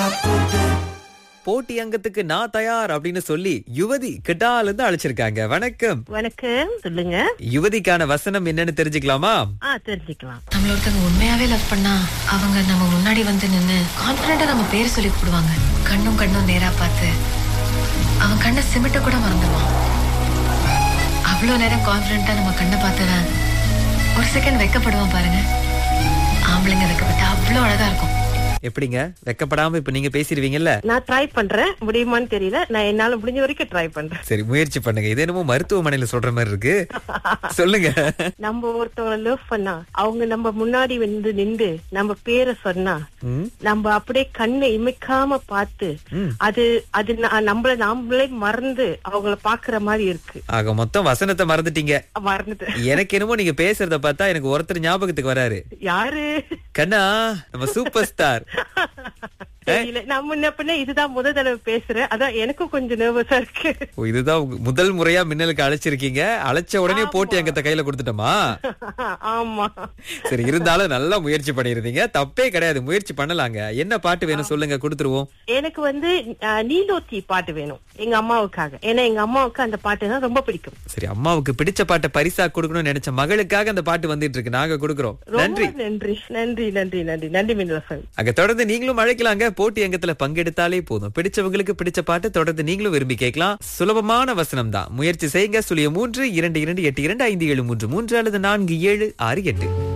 போட்டி அங்கத்துக்கு நான் தயார் அப்படின்னு சொல்லி யுவதி கிட்டால இருந்து அழைச்சிருக்காங்க வணக்கம் வணக்கம் சொல்லுங்க யுவதிக்கான வசனம் என்னன்னு தெரிஞ்சுக்கலாமா ஆ தெரிஞ்சுக்கலாம் நம்மள ஒருத்தவங்க உண்மையாவே லவ் பண்ணா அவங்க நம்ம முன்னாடி வந்து நின்னு கான்பிடண்டா நம்ம பேர் சொல்லி கூப்பிடுவாங்க கண்ணும் கண்ணும் நேரா பார்த்து அவன் கண்ணை சிமிட்ட கூட மறந்துடுவான் அவ்வளோ நேரம் கான்பிடண்டா நம்ம கண்ணை பார்த்தவன் ஒரு செகண்ட் வெக்கப்படுவான் பாருங்க ஆம்பளைங்க வெக்கப்பட்டா அவ்வளோ அழகா இருக்கும் எப்படிங்க வெக்கப்படாம இப்ப நீங்க பேசிடுவீங்கல்ல நான் ட்ரை பண்றேன் முடியுமான்னு தெரியல நான் என்னால முடிஞ்ச வரைக்கும் ட்ரை பண்றேன் சரி முயற்சி பண்ணுங்க இது என்னமோ மருத்துவமனையில சொல்ற மாதிரி இருக்கு சொல்லுங்க நம்ம ஒருத்தவங்க லவ் பண்ணா அவங்க நம்ம முன்னாடி வந்து நின்று நம்ம பேரை சொன்னா ம், நம்ம அப்படியே கண்ணை இமைக்காம பார்த்து ம். அது அது ந- நம்மள நாமளே மறந்து அவங்கள பாக்குற மாதிரி இருக்கு ஆக மொத்தம் வசனத்தை மறந்துட்டீங்க மறந்துட்டு எனக்கு என்னமோ நீங்க பேசுறத பார்த்தா எனக்கு ஒருத்தர் ஞாபகத்துக்கு வராரு யாரு கண்ணா நம்ம சூப்பர் ஸ்டார் தெரியல நான் முன்ன பின்ன இதுதான் முத தடவை பேசுறேன் அதான் எனக்கும் கொஞ்சம் நர்வஸா இருக்கு ஓ, இதுதான் உங்க முதல் முறையா மின்னலுக்கு அழைச்சிருக்கீங்க அழைச்ச உடனே போட்டி அங்கத்தை கையில கொடுத்துட்டோமா ஆமா சரி இருந்தாலும் நல்லா முயற்சி பண்ணிருந்தீங்க தப்பே கிடையாது முயற்சி பண்ணலாங்க என்ன பாட்டு வேணும் சொல்லுங்க கொடுத்துருவோம் எனக்கு வந்து அஹ், நீலோத்தி பாட்டு வேணும் எங்க அம்மாவுக்காக ஏன்னா எங்க அம்மாவுக்கு அந்த பாட்டு தான் ரொம்ப பிடிக்கும் சரி அம்மாவுக்கு பிடிச்ச பாட்டை பரிசா கொடுக்கணும்னு நினைச்ச மகளுக்காக அந்த பாட்டு வந்துட்டு இருக்கு நாங்க கொடுக்கறோம் நன்றி ரொம்ப நன்றி நன்றி நன்றி நன்றி நன்றி மின்னலசன் அங்க தொடர்ந்து நீங்களும் அழைக்கலாங்க போட்டி அங்கத்துல பங்கெடுத்தாலே போதும் பிடிச்சவங்களுக்கு பிடிச்ச பாட்டு தொடர்ந்து நீங்களும் விரும்பி கேட்கலாம் சுலபமான வசனம் தான் முயற்சி செய்யுங்க சுழிய மூன்று இரண்டு இரண்டு எட்டு இரண்டு ஐந்து ஏழு மூன்று மூன்று அல்லது நான்கு ஏழு ஆறு எட்டு